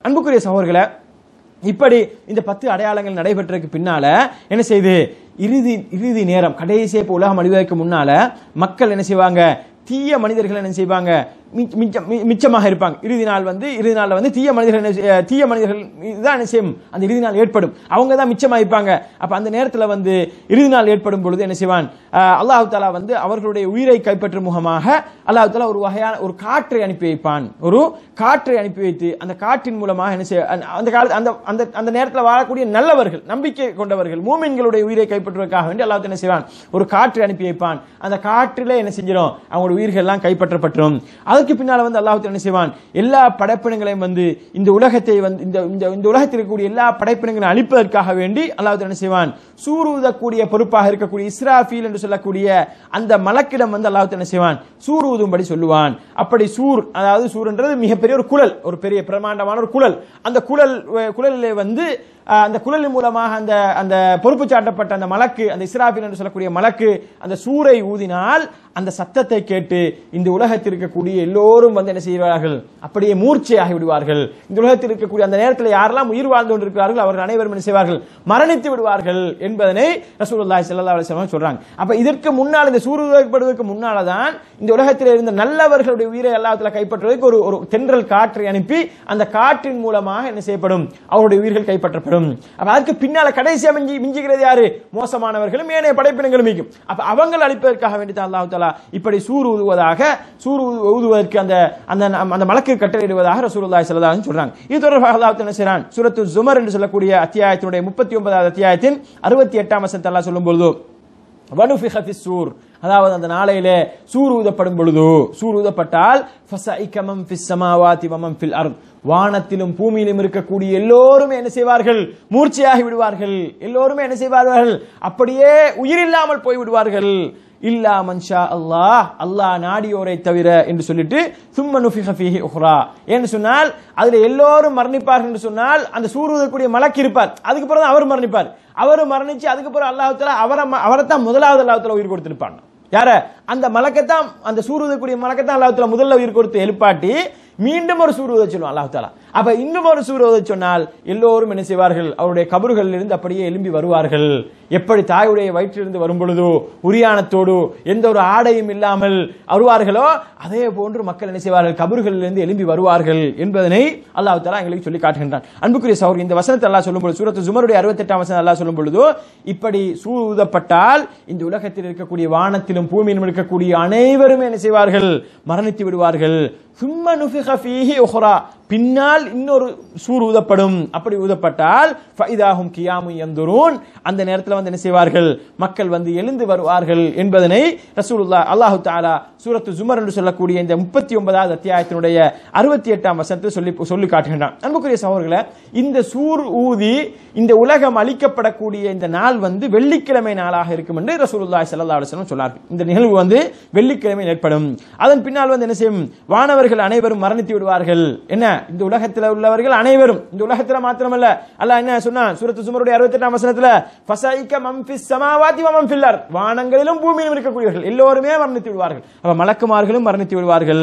அன்புக்குரிய சகோதரர்களே இப்படி இந்த பத்து அடையாளங்கள் நடைபெற்றதுக்கு பின்னால என்ன செய்யுது இறுதி இறுதி நேரம் கடைசியே இப்போ உலகம் அழிவதற்கு முன்னால மக்கள் என்ன செய்வாங்க தீய மனிதர்கள் என்ன செய்வாங்க மிச்ச- மிச்சம் மி- மிச்சமாக இருப்பாங்க இறுதி நாள் வந்து இறுதி நாள்ல வந்து தீய மனிதர்கள் என்ன செய்- தீய மனிதர்கள் இதுதான் என்ன செய்யும் அந்த இறுதி நாள் ஏற்படும் அவங்க தான் மிச்சமாக இருப்பாங்க அப்ப அந்த நேரத்துல வந்து இறுதி நாள் ஏற்படும் பொழுது என்ன செய்வான் அஹ், அல்லாஹ் தாலா வந்து அவர்களுடைய உயிரை கைப்பற்றும் முகமாக அல்லாஹ் தாலா ஒரு வகையான ஒரு காற்றை அனுப்பி வைப்பான் ஒரு காற்றை அனுப்பி வைத்து அந்த காற்றின் மூலமாக என்ன செய்ய அந்த- அந்த கால அந்த அந்த அந்த நேரத்தில் வாழக்கூடிய நல்லவர்கள் நம்பிக்கை கொண்டவர்கள் மூமின்களுடைய உயிரை கைப்பற்றுவதற்காக வேண்டி அல்லாஹ் என்ன செய்வான் ஒரு காற்றை அனுப்பி வைப்பான் அந்த காற்றிலே என்ன செஞ்சிடும் அவங்களோட உயிர்கள் எல்லாம் கைப்பற்றப்பட்டுரும் அதற்கு பின்னால வந்து அல்லாஹ் என்ன செய்வான் எல்லா படைப்பினங்களையும் வந்து இந்த உலகத்தை வந்து இந்த இந்த- இந்த உலகத்தில் இருக்கக்கூடிய எல்லா படைப்பினங்களையும் அழிப்பதற்காக வேண்டி அல்லாஹ் என்ன செய்வான் சூருதக்கூடிய பொறுப்பாக இருக்கக்கூடிய இஸ்ராஃபீல் என்று சொல்லக்கூடிய அந்த மலக்கிடம் வந்து அல்லாஹ் என்ன செய்வான் சூர் ஊதும்படி சொல்லுவான் அப்படி சூர் அதாவது சூர்ன்றது மிகப்பெரிய ஒரு குழல் ஒரு பெரிய பிரமாண்டமான ஒரு குழல் அந்த குழல் அஹ், குழலிலே வந்து அஹ், அந்த குழலின் மூலமாக அந்த அந்த பொறுப்பு சாட்டப்பட்ட அந்த மலக்கு அந்த இஸ்ராஃபில் என்று சொல்லக்கூடிய மலக்கு அந்த சூரை ஊதினால் அந்த சத்தத்தை கேட்டு இந்த உலகத்தில் இருக்கக்கூடிய எல்லோரும் வந்து என்ன செய்வார்கள் அப்படியே மூர்ச்சையாகி விடுவார்கள் இந்த உலகத்தில் இருக்கக்கூடிய அந்த நேரத்தில் யாரெல்லாம் உயிர் வாழ்ந்து கொண்டிருக்கிறார்கள் அவர்கள் அனைவரும் என்ன செய்வார்கள் மரணித்து விடுவார்கள் என்பதனை ரசூலுல்லாஹி ஸல்லல்லாஹு அலைஹி வஸல்லம் சொல்றாங்க அப்ப இதற்கு முன்னால் இந்த சூரியப்படுவதற்கு முன்னால தான் இந்த உலகத்தில் இருந்த நல்லவர்களுடைய உயிரை அல்லாஹ்வுல கைப்பற்றுவதற்கு ஒரு ஒரு தென்றல் காற்றை அனுப்பி அந்த காற்றின் மூலமாக என்ன செய்யப்படும் அவருடைய உயிர்கள் கைப்பற்றப்படும் அப்ப அதுக்கு பின்னால கடைசியா மிஞ்சி மிஞ்சுகிறது யாரு மோசமானவர்களும் ஏனைய படைப்பினங்களும் மிகும் அப்ப அவங்கள் அழிப்பதற்காக வேண்டி தான் அல்லாஹ் தாலா இப்படி சூர் ஊதுவதாக சூர் ஊது- ஊதுவதற்கு அந்த அந்த அந்த மலக்கு கட்டளையிடுவதாக ரசூலுல்லாஹி ஸல்லல்லாஹு அலைஹி வஸல்லம் சொல்றாங்க இது தொடர்பாக அல்லாஹ் தாலா என்ன செய்றான் சூரத்து ஜுமர் என்று சொல்லக்கூடிய அத்தியாயத்தினுடைய முப்பத்தி ஒன்பதாவது அத்தியாயத்தின் அறுபத்தி எட்டாம் வசனத்தை அல்லாஹ் சொல்லும் பொழுது வனுஃபிஹ ஃபிஸ் சூர் அதாவது அந்த நாளையிலே சூர் ஊதப்படும் பொழுது சூர் ஊதப்பட்டால் ஃபஸஇக மன் ஃபிஸ் ஸமாவாதி வ மன் ஃபில் அர்த் வானத்திலும் பூமியிலும் இருக்கக்கூடிய எல்லோருமே என்ன செய்வார்கள் மூர்ச்சையாகி விடுவார்கள் எல்லோருமே என்ன செய்வார்கள் அப்படியே உயிரில்லாமல் போய் விடுவார்கள் இல்லா மன்ஷா அல்லாஹ் அல்லாஹ் நாடியோரை தவிர என்று சொல்லிட்டு சும்ம நுஃபிஹ ஃபீஹி உஹ்ரா என்று சொன்னால் அதுல எல்லோரும் மரணிப்பார்கள் என்று சொன்னால் அந்த சூருவதற்குரிய மலக்கு இருப்பார் அதுக்கு பிறகு அவர் மரணிப்பார் அவர் மரணிச்சு அதுக்கு பிறகு அல்லாஹ் தஆலா அவரை அவரை தான் முதலாவது அல்லாஹ் தஆலா உயிர் கொடுத்திருப்பான் யார அந்த மலக்கத்தான் அந்த சூருவதற்குரிய மலக்கத்தான் அல்லாஹ் தஆலா முதல்ல உயிர் கொடுத்து எழுப்பாட்டி மீண்டும் ஒரு சூர் உதவி சொல்லுவான் அல்லாஹ் தாலா அப்ப இன்னும் ஒரு சூர் உதவி சொன்னால் எல்லோரும் என்ன செய்வார்கள் அவருடைய கபறுகளில் இருந்து அப்படியே எழும்பி வருவார்கள் எப்படி தாயுடைய வயிற்றிலிருந்து வரும் பொழுதோ உரியானத்தோடு எந்த ஒரு ஆடையும் இல்லாமல் வருவார்களோ அதே போன்று மக்கள் என்ன செய்வார்கள் கபறுகளிலிருந்து எழும்பி வருவார்கள் என்பதனை அல்லாஹ் தாலா எங்களுக்கு சொல்லி காட்டுகின்றான் அன்புக்குரிய சௌர் இந்த வசனத்தை அல்லாஹ் சொல்லும் பொழுது சூரத்து ஜுமருடைய அறுபத்தெட்டாம் வசனம் அல்லாஹ் சொல்லும் பொழுது இப்படி சூர் ஊதப்பட்டால் இந்த உலகத்தில் இருக்கக்கூடிய வானத்திலும் பூமியிலும் இருக்கக்கூடிய அனைவருமே என்ன செய்வார்கள் மரணித்து விடுவார்கள் சும்ம நுஃபிக ஃபீஹி உஹ்ரா பின்னால் இன்னொரு சூர் ஊதப்படும் அப்படி ஊதப்பட்டால் ஃபைதாஹும் கியாமு யந்துரூன் அந்த நேரத்தில் வந்து என்ன செய்வார்கள் மக்கள் வந்து எழுந்து வருவார்கள் என்பதனை ரசூலுல்லாஹ் அல்லாஹு தஆலா சூரத்து ஜுமர் என்று சொல்லக்கூடிய இந்த முப்பத்தி ஒன்பதாவது அத்தியாயத்தினுடைய அறுபத்தி எட்டாம் வசனத்தை சொல்லி சொல்லி காட்டுகின்றான் அன்புக்குரிய சகோதரர்களே இந்த சூர் ஊதி இந்த உலகம் அழிக்கப்படக்கூடிய இந்த நாள் வந்து வெள்ளிக்கிழமை நாளாக இருக்கும் என்று ரசூலுல்லாஹி ஸல்லல்லாஹு அலைஹி வஸல்லம் சொன்னார்கள் இந்த நிகழ்வு வந்து வெள்ளிக்கிழமை ஏற்படும் அதன் பின்னால் வந்து என்ன செய்யும் வானவர்கள் அனைவரும் மரணித்து விடுவார்கள் என்ன இந்த உலகத்தில் உள்ளவர்கள் அனைவரும் இந்த உலகத்தில் மாத்திரமல்ல அல்லாஹ் என்ன சொன்னா சூரத்து சுமருடைய அறுபத்தெட்டாம் வசனத்துல ஃபசைக மம் ஃபிஸ் ஸமாவாதி வ மம் ஃபில் அர்த் வானங்களிலும் பூமியிலும் இருக்கக்கூடியவர்கள் எல்லோருமே மரணித்து விடுவார்கள் அப்ப மலக்குமார்களும் மரணித்து விடுவார்கள்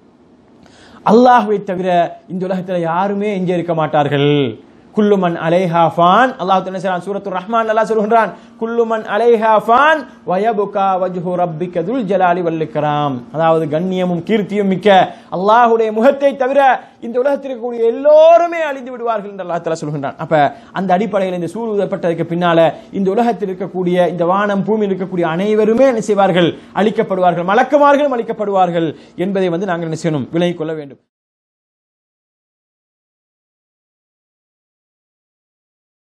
அல்லாஹ்வை தவிர இந்த உலகத்தில் யாருமே எங்கே இருக்க மாட்டார்கள் குல்லுமன் அலைஹா ஃபான் அல்லாஹ் தஆலா சொல்றான் சூரத்துர் ரஹ்மான் அல்லாஹ் சொல்கிறான் குல்லுமன் அலைஹா ஃபான் வயபுகா வஜ்ஹு ரப்பிக துல் ஜலாலி வல் இக்ராம் அதாவது கண்ணியமும் கீர்த்தியும் மிக்க அல்லாஹ்வுடைய முகத்தை தவிர இந்த உலகத்தில் இருக்கக்கூடிய எல்லோருமே அழிந்து விடுவார்கள் என்று அல்லாஹ் தஆலா சொல்கின்றான் அப்ப அந்த அடிப்படையில் இந்த சூர் ஊதப்பட்டதற்கு பின்னால இந்த உலகத்தில் இருக்கக்கூடிய இந்த வானம் பூமியில் இருக்கக்கூடிய அனைவருமே என்ன செய்வார்கள் அழிக்கப்படுவார்கள் மலக்குமார்களும் அழிக்கப்படுவார்கள் என்பதை வந்து நாங்கள் என்ன செய்யணும் விலகிக் கொள்ள வேண்டும்